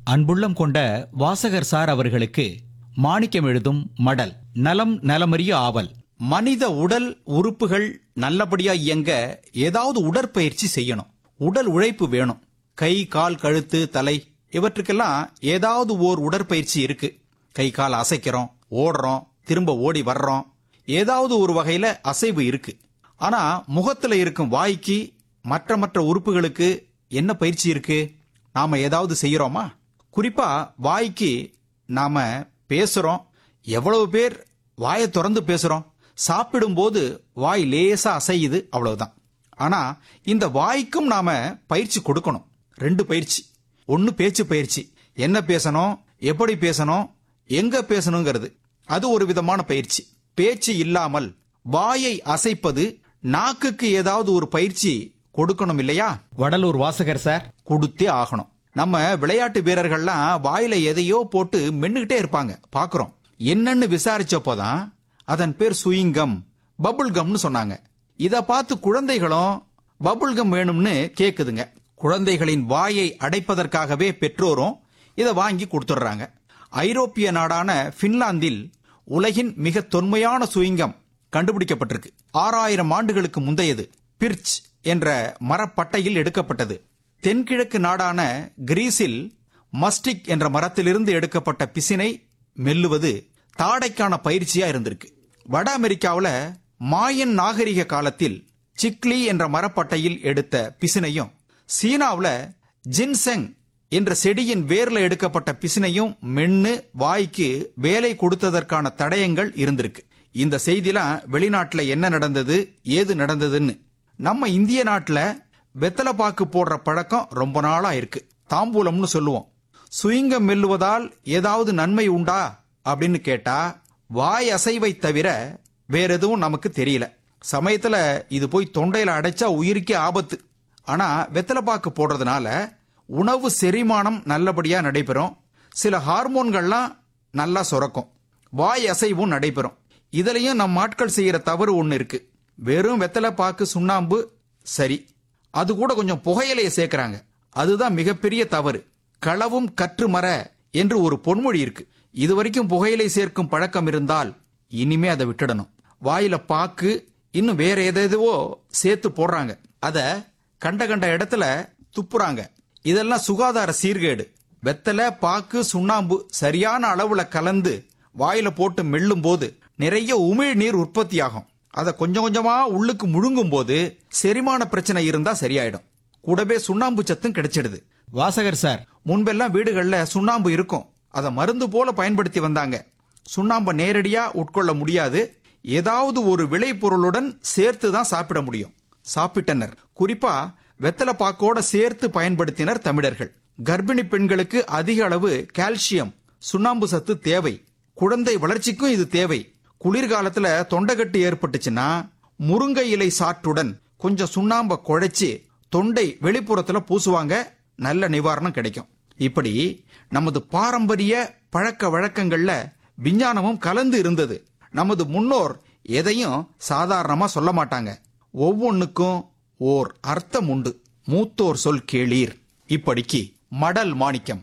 அன்புள்ளம் கொண்ட வாசகர் சார் அவர்களுக்கு மாணிக்கம் எழுதும் மடல் நலம் நலமறிய ஆவல் மனித உடல் உறுப்புகள் நல்லபடியா இயங்க ஏதாவது உடற்பயிற்சி செய்யணும் உடல் உழைப்பு வேணும் கை கால் கழுத்து தலை இவற்றுக்கெல்லாம் ஏதாவது ஓர் உடற்பயிற்சி இருக்கு கை கால் அசைக்கிறோம் ஓடுறோம் திரும்ப ஓடி வர்றோம் ஏதாவது ஒரு வகையில அசைவு இருக்கு ஆனா முகத்துல இருக்கும் வாய்க்கு மற்ற மற்ற உறுப்புகளுக்கு என்ன பயிற்சி இருக்கு நாம ஏதாவது செய்யறோமா குறிப்பா வாய்க்கு நாம பேசுறோம் எவ்வளவு பேர் வாயை திறந்து பேசுறோம் சாப்பிடும்போது வாய் லேசா அசையுது அவ்வளவுதான் ஆனா இந்த வாய்க்கும் நாம பயிற்சி கொடுக்கணும் ரெண்டு பயிற்சி ஒன்னு பேச்சு பயிற்சி என்ன பேசணும் எப்படி பேசணும் எங்க பேசணுங்கிறது அது ஒரு விதமான பயிற்சி பேச்சு இல்லாமல் வாயை அசைப்பது நாக்குக்கு ஏதாவது ஒரு பயிற்சி கொடுக்கணும் இல்லையா வடலூர் வாசகர் சார் கொடுத்தே ஆகணும் நம்ம விளையாட்டு வீரர்கள்லாம் வாயில எதையோ போட்டு மென்னுகிட்டே இருப்பாங்க பாக்குறோம் என்னன்னு விசாரிச்சப்போதான் அதன் பேர் சுயிங்கம் பபுள் கம்னு சொன்னாங்க இத பார்த்து குழந்தைகளும் பபுள் கம் வேணும்னு கேக்குதுங்க குழந்தைகளின் வாயை அடைப்பதற்காகவே பெற்றோரும் இதை வாங்கி கொடுத்துடுறாங்க ஐரோப்பிய நாடான பின்லாந்தில் உலகின் மிக தொன்மையான சுயிங்கம் கண்டுபிடிக்கப்பட்டிருக்கு ஆறாயிரம் ஆண்டுகளுக்கு முந்தையது பிர்ச் என்ற மரப்பட்டையில் எடுக்கப்பட்டது தென்கிழக்கு நாடான கிரீஸில் மஸ்டிக் என்ற மரத்திலிருந்து எடுக்கப்பட்ட பிசினை மெல்லுவது தாடைக்கான பயிற்சியா இருந்திருக்கு வட அமெரிக்காவுல மாயன் நாகரிக காலத்தில் சிக்லி என்ற மரப்பட்டையில் எடுத்த பிசினையும் சீனாவுல ஜின்செங் என்ற செடியின் வேர்ல எடுக்கப்பட்ட பிசினையும் மென்னு வாய்க்கு வேலை கொடுத்ததற்கான தடயங்கள் இருந்திருக்கு இந்த செய்திலாம் வெளிநாட்டுல என்ன நடந்தது ஏது நடந்ததுன்னு நம்ம இந்திய நாட்டுல வெத்தலை பாக்கு போடுற பழக்கம் ரொம்ப நாளா இருக்கு தாம்பூலம்னு சொல்லுவோம் சுயிங்கம் மெல்லுவதால் ஏதாவது நன்மை உண்டா அப்படின்னு கேட்டா வாய் அசைவை தவிர வேற எதுவும் நமக்கு தெரியல சமயத்துல இது போய் தொண்டையில அடைச்சா உயிருக்கே ஆபத்து ஆனா வெத்தலை பாக்கு போடுறதுனால உணவு செரிமானம் நல்லபடியா நடைபெறும் சில ஹார்மோன்கள்லாம் நல்லா சுரக்கும் வாய் அசைவும் நடைபெறும் இதுலயும் நம் ஆட்கள் செய்யற தவறு ஒண்ணு இருக்கு வெறும் வெத்தலை பாக்கு சுண்ணாம்பு சரி அது கூட கொஞ்சம் புகையிலையை சேர்க்கறாங்க அதுதான் மிகப்பெரிய தவறு களவும் கற்று மர என்று ஒரு பொன்மொழி இருக்கு இது வரைக்கும் புகையிலை சேர்க்கும் பழக்கம் இருந்தால் இனிமே அதை விட்டுடணும் வாயில பாக்கு இன்னும் வேற எதேதுவோ சேர்த்து போடுறாங்க அத கண்ட கண்ட இடத்துல துப்புறாங்க இதெல்லாம் சுகாதார சீர்கேடு வெத்தலை பாக்கு சுண்ணாம்பு சரியான அளவுல கலந்து வாயில போட்டு மெல்லும் போது நிறைய உமிழ் நீர் உற்பத்தியாகும் அதை கொஞ்சம் கொஞ்சமா உள்ளுக்கு முழுங்கும் போது செரிமான பிரச்சனை இருந்தா சரியாயிடும் கூடவே சுண்ணாம்பு சத்தும் கிடைச்சிடுது வாசகர் சார் முன்பெல்லாம் வீடுகள்ல சுண்ணாம்பு இருக்கும் அதை மருந்து போல பயன்படுத்தி வந்தாங்க சுண்ணாம்பை நேரடியா உட்கொள்ள முடியாது ஏதாவது ஒரு விளைபொருளுடன் சேர்த்து தான் சாப்பிட முடியும் சாப்பிட்டனர் குறிப்பா வெத்தலை பாக்கோட சேர்த்து பயன்படுத்தினர் தமிழர்கள் கர்ப்பிணி பெண்களுக்கு அதிக அளவு கால்சியம் சுண்ணாம்பு சத்து தேவை குழந்தை வளர்ச்சிக்கும் இது தேவை குளிர்காலத்துல தொண்டைக்கட்டு ஏற்பட்டுச்சுன்னா முருங்கை இலை சாற்றுடன் கொஞ்சம் சுண்ணாம்ப குழைச்சு தொண்டை வெளிப்புறத்துல பூசுவாங்க நல்ல நிவாரணம் கிடைக்கும் இப்படி நமது பாரம்பரிய பழக்க வழக்கங்கள்ல விஞ்ஞானமும் கலந்து இருந்தது நமது முன்னோர் எதையும் சாதாரணமா சொல்ல மாட்டாங்க ஒவ்வொன்னுக்கும் ஓர் அர்த்தம் உண்டு மூத்தோர் சொல் கேளீர் இப்படிக்கு மடல் மாணிக்கம்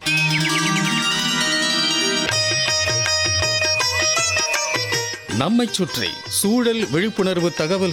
நம்மைச் சுற்றி சூழல் விழிப்புணர்வு தகவல்கள்